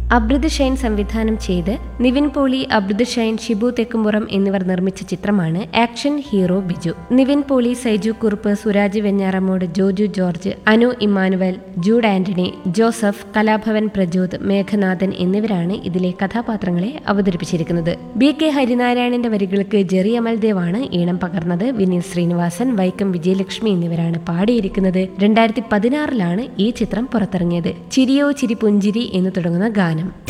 അബ്രിദ് ഷൈൻ സംവിധാനം ചെയ്ത് നിവിൻ പോളി അബ്രിദ് ഷൈൻ ഷിബു തെക്കുംപുറം എന്നിവർ നിർമ്മിച്ച ചിത്രമാണ് ആക്ഷൻ ഹീറോ ബിജു നിവിൻ പോളി സൈജു കുറുപ്പ് സുരാജ് വെഞ്ഞാറമൂട് ജോജു ജോർജ് അനു ഇമ്മാനുവൽ ജൂഡ് ആന്റണി ജോസഫ് കലാഭവൻ പ്രജോദ് മേഘനാഥൻ എന്നിവരാണ് ഇതിലെ കഥാപാത്രങ്ങളെ അവതരിപ്പിച്ചിരിക്കുന്നത് ബി കെ ഹരിനാരായണന്റെ വരികൾക്ക് ജെറി അമൽദേവാണ് ഈണം പകർന്നത് വിനീത് ശ്രീനിവാസൻ വൈക്കം വിജയലക്ഷ്മി എന്നിവരാണ് പാടിയിരിക്കുന്നത് രണ്ടായിരത്തി പതിനാറിലാണ് ഈ ചിത്രം പുറത്തിറങ്ങിയത് ചിരിയോ ചിരി പുഞ്ചിരി എന്ന് തുടങ്ങുന്ന ഗാനം